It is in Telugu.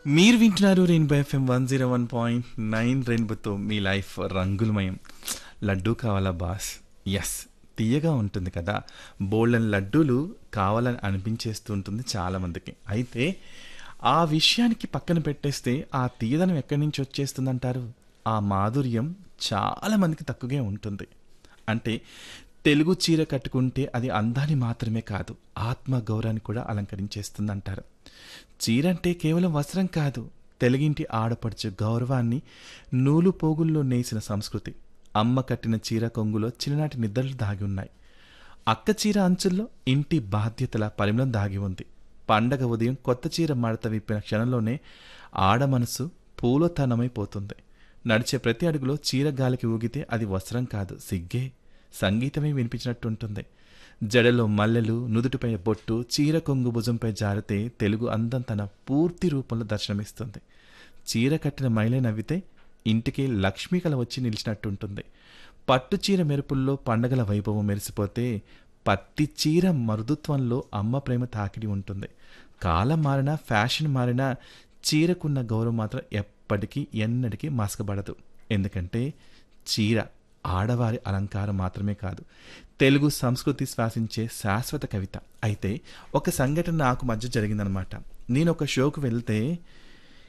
మీరు వింటున్నారు Rainbow FM one zero one point nine రెయిన్బోతో మీ లైఫ్ రంగులమయం లడ్డూ కావాలా బాస్ ఎస్ తీయగా ఉంటుంది కదా బోల్డన్ లడ్డూలు కావాలని అనిపించేస్తూ ఉంటుంది చాలామందికి అయితే ఆ విషయానికి పక్కన పెట్టేస్తే ఆ తీయదనం ఎక్కడి నుంచి వచ్చేస్తుందంటారు ఆ మాధుర్యం చాలా మందికి తక్కువగా ఉంటుంది అంటే తెలుగు చీర కట్టుకుంటే అది అందాన్ని మాత్రమే కాదు ఆత్మ గౌరవాన్ని కూడా అలంకరించేస్తుందంటారు చీర అంటే కేవలం వస్త్రం కాదు తెలుగింటి ఆడపడుచు గౌరవాన్ని నూలు పోగుల్లో నేసిన సంస్కృతి అమ్మ కట్టిన చీర కొంగులో చిన్ననాటి నిద్రలు దాగి ఉన్నాయి అక్క చీర అంచుల్లో ఇంటి బాధ్యతల పరిమళం దాగి ఉంది పండగ ఉదయం కొత్త చీర మడత విప్పిన క్షణంలోనే ఆడ మనసు పూలతనమైపోతుంది నడిచే ప్రతి అడుగులో చీర గాలికి ఊగితే అది వస్త్రం కాదు సిగ్గే సంగీతమే వినిపించినట్టుంటుంది జడలో మల్లెలు నుదుటిపై బొట్టు చీర కొంగు భుజంపై జారితే తెలుగు అందం తన పూర్తి రూపంలో దర్శనమిస్తుంది చీర కట్టిన మహిళ నవ్వితే ఇంటికి లక్ష్మీ కళ వచ్చి నిలిచినట్టుంటుంది పట్టు చీర మెరుపుల్లో పండగల వైభవం మెరిసిపోతే పత్తి చీర మృదుత్వంలో అమ్మ ప్రేమ తాకిడి ఉంటుంది కాలం మారినా ఫ్యాషన్ మారినా చీరకున్న గౌరవం మాత్రం ఎప్పటికీ ఎన్నటికీ మాస్కబడదు ఎందుకంటే చీర ఆడవారి అలంకారం మాత్రమే కాదు తెలుగు సంస్కృతి శ్వాసించే శాశ్వత కవిత అయితే ఒక సంఘటన నాకు మధ్య జరిగిందనమాట నేను ఒక షోకు వెళ్తే